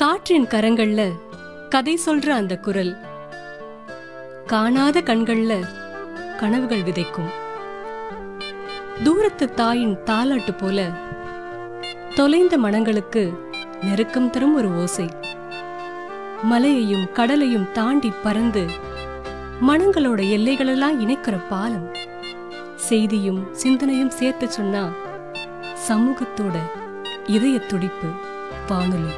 காற்றின் கரங்கள்ல கதை சொல்ற அந்த குரல் காணாத கண்கள்ல கனவுகள் விதைக்கும் தூரத்து தாயின் தாலாட்டு போல தொலைந்த மனங்களுக்கு நெருக்கம் தரும் ஒரு ஓசை மலையையும் கடலையும் தாண்டி பறந்து மனங்களோட எல்லைகளெல்லாம் இணைக்கிற பாலம் செய்தியும் சிந்தனையும் சேர்த்து சொன்னா சமூகத்தோட இதய துடிப்பு வானொலி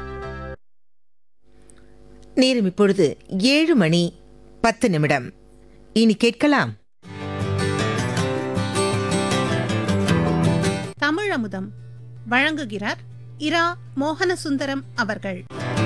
நேரம் இப்பொழுது ஏழு மணி பத்து நிமிடம் இனி கேட்கலாம் தமிழமுதம் வழங்குகிறார் இரா மோகனசுந்தரம் அவர்கள்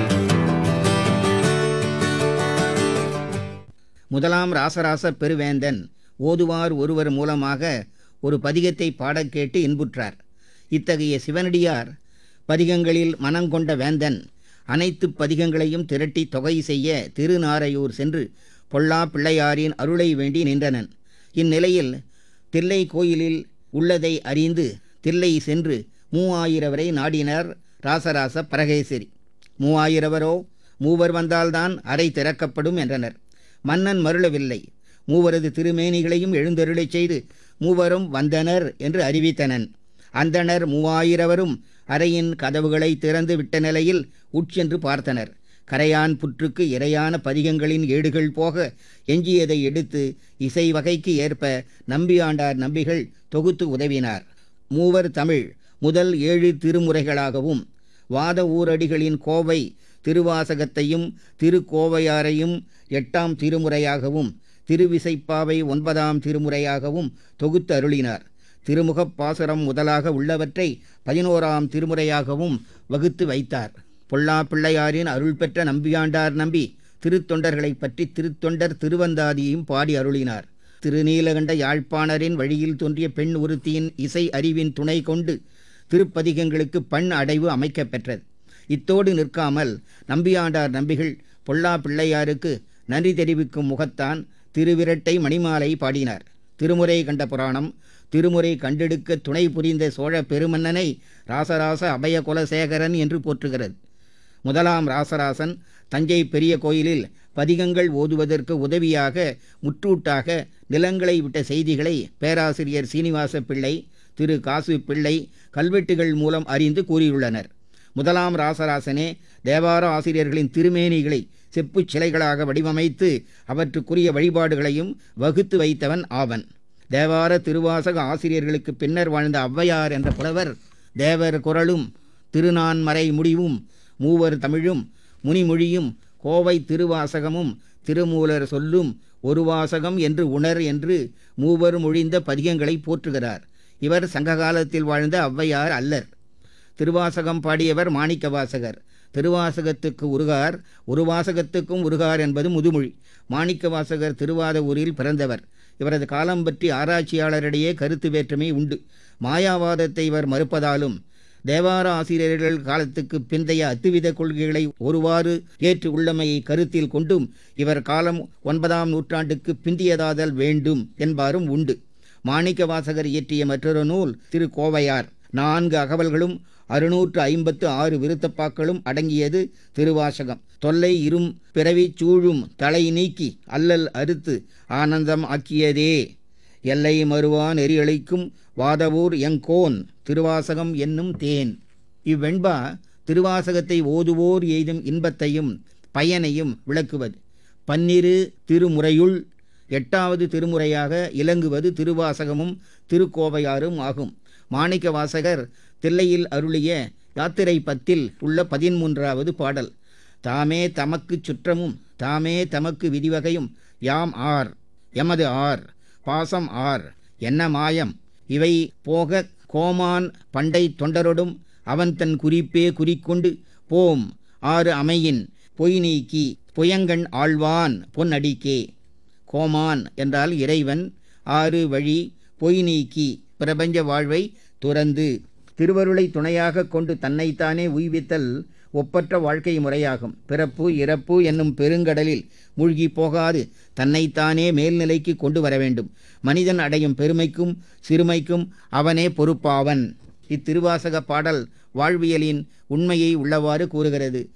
முதலாம் ராசராச பெருவேந்தன் ஓதுவார் ஒருவர் மூலமாக ஒரு பதிகத்தை பாடக் கேட்டு இன்புற்றார் இத்தகைய சிவனடியார் பதிகங்களில் மனங்கொண்ட வேந்தன் அனைத்து பதிகங்களையும் திரட்டி தொகை செய்ய திருநாரையூர் சென்று பொல்லா பிள்ளையாரின் அருளை வேண்டி நின்றனன் இந்நிலையில் தில்லை கோயிலில் உள்ளதை அறிந்து தில்லை சென்று மூவாயிரவரை நாடினர் ராசராச பரகேசரி மூவாயிரவரோ மூவர் வந்தால்தான் அறை திறக்கப்படும் என்றனர் மன்னன் மருளவில்லை மூவரது திருமேனிகளையும் எழுந்தருளச் செய்து மூவரும் வந்தனர் என்று அறிவித்தனன் அந்தணர் மூவாயிரவரும் அறையின் கதவுகளை திறந்து விட்ட நிலையில் உட்சென்று பார்த்தனர் கரையான் புற்றுக்கு இரையான பதிகங்களின் ஏடுகள் போக எஞ்சியதை எடுத்து இசை வகைக்கு ஏற்ப நம்பியாண்டார் நம்பிகள் தொகுத்து உதவினார் மூவர் தமிழ் முதல் ஏழு திருமுறைகளாகவும் வாத ஊரடிகளின் கோவை திருவாசகத்தையும் திருக்கோவையாரையும் எட்டாம் திருமுறையாகவும் திருவிசைப்பாவை ஒன்பதாம் திருமுறையாகவும் தொகுத்து அருளினார் திருமுகப் பாசுரம் முதலாக உள்ளவற்றை பதினோராம் திருமுறையாகவும் வகுத்து வைத்தார் பொல்லா பிள்ளையாரின் அருள் பெற்ற நம்பியாண்டார் நம்பி திருத்தொண்டர்களைப் பற்றி திருத்தொண்டர் திருவந்தாதியையும் பாடி அருளினார் திருநீலகண்ட யாழ்ப்பாணரின் வழியில் தோன்றிய பெண் ஒருத்தியின் இசை அறிவின் துணை கொண்டு திருப்பதிகங்களுக்கு பண் அடைவு அமைக்கப் பெற்றது இத்தோடு நிற்காமல் நம்பியாண்டார் நம்பிகள் பொல்லா பிள்ளையாருக்கு நன்றி தெரிவிக்கும் முகத்தான் திருவிரட்டை மணிமாலை பாடினார் திருமுறை கண்ட புராணம் திருமுறை கண்டெடுக்க துணை புரிந்த சோழ பெருமன்னனை ராசராச அபய குலசேகரன் என்று போற்றுகிறது முதலாம் ராசராசன் தஞ்சை பெரிய கோயிலில் பதிகங்கள் ஓதுவதற்கு உதவியாக முற்றூட்டாக நிலங்களை விட்ட செய்திகளை பேராசிரியர் சீனிவாச பிள்ளை திரு காசு பிள்ளை கல்வெட்டுகள் மூலம் அறிந்து கூறியுள்ளனர் முதலாம் ராசராசனே தேவார ஆசிரியர்களின் திருமேனிகளை செப்புச் சிலைகளாக வடிவமைத்து அவற்றுக்குரிய வழிபாடுகளையும் வகுத்து வைத்தவன் ஆவன் தேவார திருவாசக ஆசிரியர்களுக்கு பின்னர் வாழ்ந்த ஔவையார் என்ற புலவர் தேவர் குரலும் திருநான்மறை முடிவும் மூவர் தமிழும் முனிமொழியும் கோவை திருவாசகமும் திருமூலர் சொல்லும் ஒரு வாசகம் என்று உணர் என்று மூவர் மொழிந்த பதிகங்களை போற்றுகிறார் இவர் சங்ககாலத்தில் வாழ்ந்த ஔவையார் அல்லர் திருவாசகம் பாடியவர் மாணிக்க வாசகர் திருவாசகத்துக்கு உருகார் ஒரு வாசகத்துக்கும் உருகார் என்பது முதுமொழி மாணிக்க வாசகர் திருவாத ஊரில் பிறந்தவர் இவரது காலம் பற்றி ஆராய்ச்சியாளரிடையே கருத்து வேற்றுமை உண்டு மாயாவாதத்தை இவர் மறுப்பதாலும் தேவார ஆசிரியர்கள் காலத்துக்கு பிந்தைய அத்துவித கொள்கைகளை ஒருவாறு ஏற்று உள்ளமையை கருத்தில் கொண்டும் இவர் காலம் ஒன்பதாம் நூற்றாண்டுக்கு பிந்தியதாதல் வேண்டும் என்பாரும் உண்டு மாணிக்க வாசகர் இயற்றிய மற்றொரு நூல் திரு கோவையார் நான்கு அகவல்களும் அறுநூற்று ஐம்பத்து ஆறு விருத்தப்பாக்களும் அடங்கியது திருவாசகம் தொல்லை இரும் பிறவி சூழும் தலை நீக்கி அல்லல் அறுத்து ஆனந்தம் ஆக்கியதே எல்லை மறுவா நெறியளிக்கும் வாதவூர் எங்கோன் திருவாசகம் என்னும் தேன் இவ்வெண்பா திருவாசகத்தை ஓதுவோர் எய்தும் இன்பத்தையும் பயனையும் விளக்குவது பன்னிரு திருமுறையுள் எட்டாவது திருமுறையாக இலங்குவது திருவாசகமும் திருக்கோவையாரும் ஆகும் மாணிக்க வாசகர் தில்லையில் அருளிய யாத்திரை பத்தில் உள்ள பதிமூன்றாவது பாடல் தாமே தமக்குச் சுற்றமும் தாமே தமக்கு விதிவகையும் யாம் ஆர் எமது ஆர் பாசம் ஆர் என்ன மாயம் இவை போக கோமான் பண்டை தொண்டரொடும் அவன் தன் குறிப்பே குறிக்கொண்டு போம் ஆறு அமையின் பொய் நீக்கி புயங்கண் ஆழ்வான் பொன்னடிக்கே கோமான் என்றால் இறைவன் ஆறு வழி பொய் நீக்கி பிரபஞ்ச வாழ்வை துறந்து திருவருளை துணையாக கொண்டு தன்னைத்தானே உய்வித்தல் ஒப்பற்ற வாழ்க்கை முறையாகும் பிறப்பு இறப்பு என்னும் பெருங்கடலில் மூழ்கி போகாது தன்னைத்தானே மேல்நிலைக்கு கொண்டு வர வேண்டும் மனிதன் அடையும் பெருமைக்கும் சிறுமைக்கும் அவனே பொறுப்பாவன் இத்திருவாசக பாடல் வாழ்வியலின் உண்மையை உள்ளவாறு கூறுகிறது